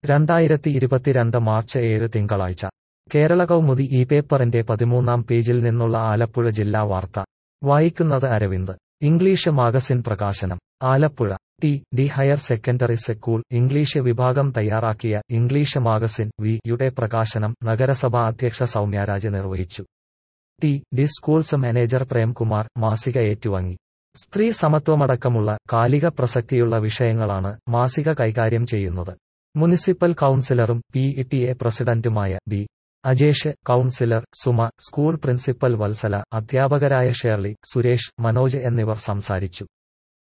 രണ്ടായിരത്തി ഇരുപത്തിരണ്ട് മാർച്ച് ഏഴ് തിങ്കളാഴ്ച കേരള കൗമുദി ഈ പേപ്പറിന്റെ പതിമൂന്നാം പേജിൽ നിന്നുള്ള ആലപ്പുഴ ജില്ലാ വാർത്ത വായിക്കുന്നത് അരവിന്ദ് ഇംഗ്ലീഷ് മാഗസിൻ പ്രകാശനം Alappuzha T D higher secondary school English വിഭാഗം തയ്യാറാക്കിയ ഇംഗ്ലീഷ് മാഗസിൻ വി യുടെ പ്രകാശനം നഗരസഭാ അധ്യക്ഷ സൗമ്യരാജ് നിർവഹിച്ചു T D schools manager Premkumar മാസിക ഏറ്റുവാങ്ങി സ്ത്രീ സമത്വമടക്കമുള്ള കാലിക പ്രസക്തിയുള്ള വിഷയങ്ങളാണ് മാസിക കൈകാര്യം ചെയ്യുന്നത് മുനിസിപ്പൽ കൗൺസിലറും പി ടി എ പ്രസിഡന്റുമായ B Ajesh councillor Suma school principal Valsala അധ്യാപകരായ ഷേർലി സുരേഷ് മനോജ് എന്നിവർ സംസാരിച്ചു